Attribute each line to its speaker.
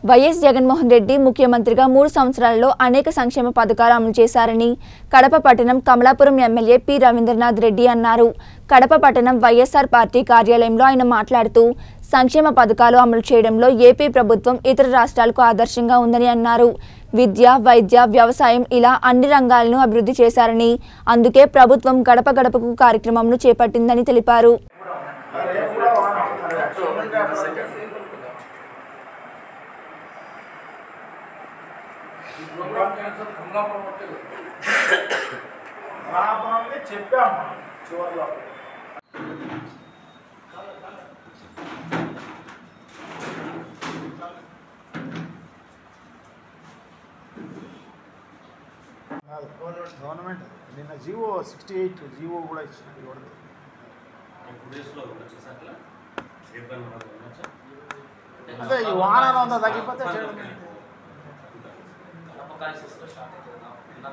Speaker 1: YS Jaganmohan Reddy ముఖ్యమంత్రిగా మూడు సంవత్సరాలలో అనేక సంక్షేమ పథకాలు అమలు చేశారని కడప పట్టణం కమలాపురం ఎమ్మెల్యే పి రవీంద్రనాథ్ రెడ్డి అన్నారు కడప పట్టణం వైఎస్ఆర్ పార్టీ కార్యాలయంలో ఆయన మాట్లాడుతూ సంక్షేమ పథకాలు అమలు చేయడంలో ఏపీ ప్రభుత్వం ఇతర రాష్ట్రాలకు ఆదర్శంగా ఉందని అన్నారు విద్య వైద్య వ్యవసాయం ఇలా అన్ని రంగాలను అభివృద్ధి చేశారని అందుకే ప్రభుత్వం గడప గడపకు కార్యక్రమంను చేపట్టిందని తెలిపారు
Speaker 2: రాబోయే చెప్పాం మనం చివరిలో కాదు, గవర్నమెంట్ గవర్నమెంట్ నిన్న జివో సిక్స్టీ ఎయిట్ జివో కూడా ఇచ్చిన ఇవ్వడం
Speaker 3: టూ డేస్లో ఉండొచ్చు సార్ అట్లా రేపు కానీ మనం ఉండొచ్చా
Speaker 2: అదే ఈ వాహనాలు అంతా తగ్గిపోతే చేయడం
Speaker 3: కడప కాన్స్టిట్యూన్సీలో స్టార్ట్ అవుతుంది